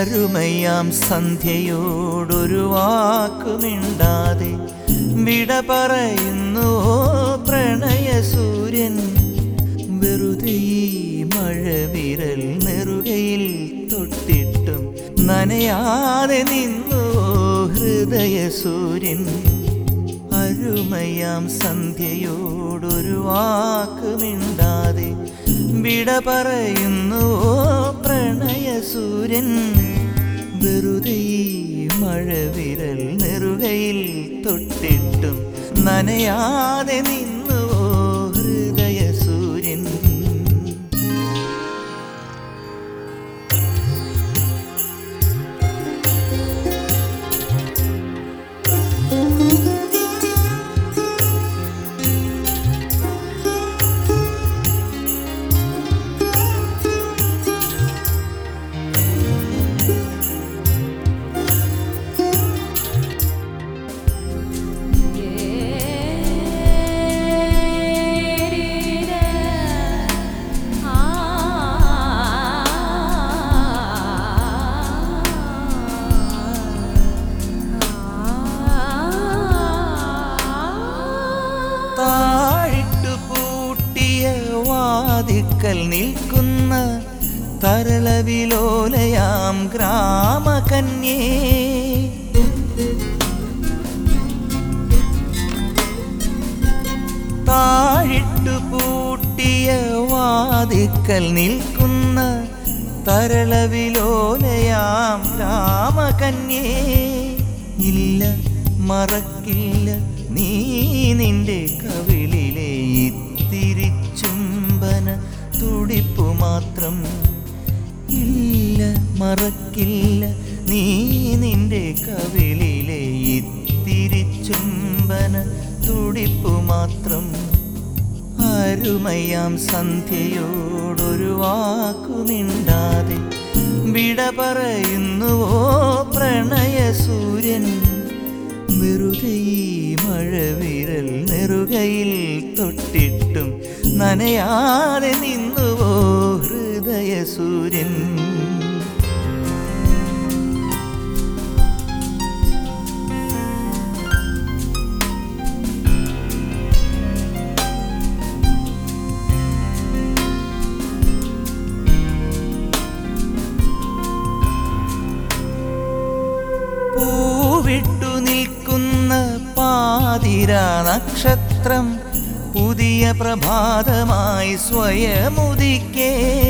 അരുമയാം സന്ധ്യയോടൊരു വാക്കുമിണ്ടാതെ വിട പറയുന്നു പ്രണയ സൂര്യൻ വെറുതെ ഈ മഴവിരൽ നെറുകയിൽ തൊട്ടിട്ടും നനയാതെ നിന്നു ഹൃദയ സൂര്യൻ അരുമയാം സന്ധ്യയോടൊരു വാക്കുമിണ്ടാതെ വിട പറയുന്നു പ്രണയ സൂര്യൻ വെറുതെ ഈ മഴവിരൽ നെറുകയിൽ തൊട്ടിട്ടും നനയാതെ നിന്നുവോ ഹൃദയ സൂര്യൻ താഴിട്ടു പൂട്ടിയ വാതിക്കൽ നിൽക്കുന്ന തരളവിലോലയാം ഗ്രാമകന്യേ താഴിട്ടു പൂട്ടിയ വാതിക്കൽ നിൽക്കുന്ന തരളവിലോലയാം രാമകന്യേ ഇല്ല മറക്കില്ല നീ നിന്റെ കവിളിലെ ഇത്തിരി ചുംബന തുടിപ്പു മാത്രം ഇല്ല മറക്കില്ല നീ നിന്റെ കവിളിലെ ഇത്തിരി ചുംബന തുടിപ്പു മാത്രം അരുമയാം സന്ധ്യയോടൊരു വാക്കുമിണ്ടാതെ വിട പറയുന്നുവോ പ്രണയ സൂര്യൻ വെറുതെ ഈ മഴവിരൽ നെറുകയിൽ തൊട്ടിട്ടും നനയാതെ നിന്നുവോ ഹൃദയ സൂര്യൻ പൂവിട്ടു നിൽക്കുന്ന പാതിര നക്ഷത്രം പുതിയ പ്രഭാതമായി സ്വയമുദിക്കേ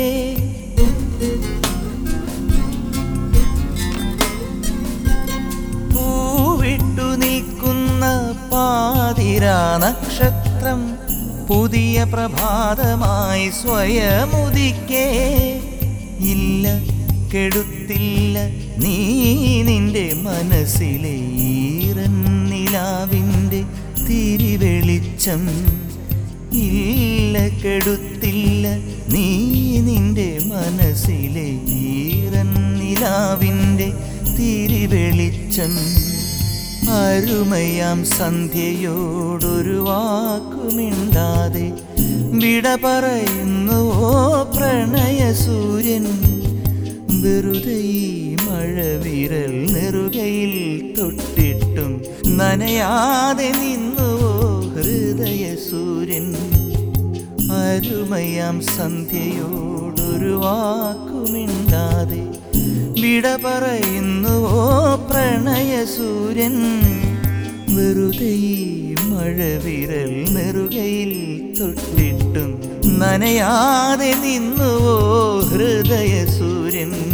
പൂവിട്ടു നിൽക്കുന്ന പാതിര നക്ഷത്രം പുതിയ പ്രഭാതമായി സ്വയമുദിക്കേ ഇല്ല കെടുത്തില്ല നീ നിന്റെ മനസ്സിലെ ഈറൻ നിലാവിൻ്റെ തിരിവെളിച്ചം ഇല്ല കെടുത്തില്ല നീ നിന്റെ മനസ്സിലെ ഈറൻ നിലാവിൻ്റെ തിരിവെളിച്ചം അരുമയാം സന്ധ്യയോടൊരു വാക്കുമിണ്ടാതെ വിട പറയുന്നുവോ പ്രണയ സൂര്യൻ വെറുതെ ഈ മഴവിരൽ നെറുകയിൽ തൊട്ടിട്ടും നനയാതെ നിന്നുവോ ഹൃദയ സൂര്യൻ അരുമയാം സന്ധ്യയോടൊരു വാക്കുമിണ്ടാതെ വിട പറയുന്നുവോ പ്രണയ സൂര്യൻ വെറുതെ ഈ മഴവിരൽ നെറുകയിൽ തൊട്ടിട്ടും നനയാതെ നിന്നുവോ ഹൃദയ സൂര്യൻ